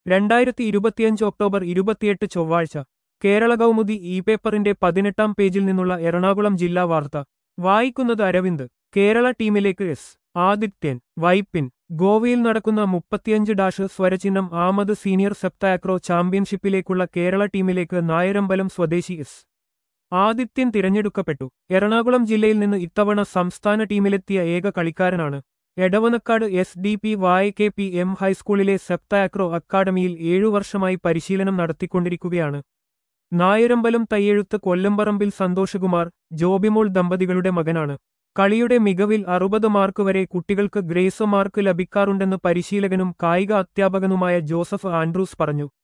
രണ്ടായിരത്തി ഇരുപത്തിയഞ്ച് ഒക്ടോബർ ഇരുപത്തിയെട്ട് ചൊവ്വാഴ്ച കേരള കൗമുദി ഇ പേപ്പറിന്റെ പതിനെട്ടാം പേജിൽ നിന്നുള്ള എറണാകുളം ജില്ലാ വാർത്ത വായിക്കുന്നത് അരവിന്ദ് കേരള ടീമിലേക്ക് എസ് ആദിത്യൻ വൈപ്പിൻ ഗോവയിൽ നടക്കുന്ന മുപ്പത്തിയഞ്ച് ഡാഷ് സ്വരചിഹ്നം ആമത് സീനിയർ സെപ്താക്രോ ചാമ്പ്യൻഷിപ്പിലേക്കുള്ള കേരള ടീമിലേക്ക് നായരമ്പലം സ്വദേശി എസ് ആദിത്യൻ തിരഞ്ഞെടുക്കപ്പെട്ടു എറണാകുളം ജില്ലയിൽ നിന്ന് ഇത്തവണ സംസ്ഥാന ടീമിലെത്തിയ ഏക കളിക്കാരനാണ് Edavanakkad S D P Y K P M ഹൈസ്കൂളിലെ സെപ്താക്രോ അക്കാദമിയിൽ ഏഴു വർഷമായി പരിശീലനം നടത്തിക്കൊണ്ടിരിക്കുകയാണ് നായരമ്പലം തയ്യെഴുത്ത് കൊല്ലംപറമ്പിൽ സന്തോഷകുമാർ ജോബിമോൾ ദമ്പതികളുടെ മകനാണ് കളിയുടെ മികവിൽ അറുപത് മാർക്ക് വരെ കുട്ടികൾക്ക് ഗ്രേസ് മാർക്ക് ലഭിക്കാറുണ്ടെന്ന് പരിശീലകനും കായിക അധ്യാപകനുമായ ജോസഫ് ആൻഡ്രൂസ് പറഞ്ഞു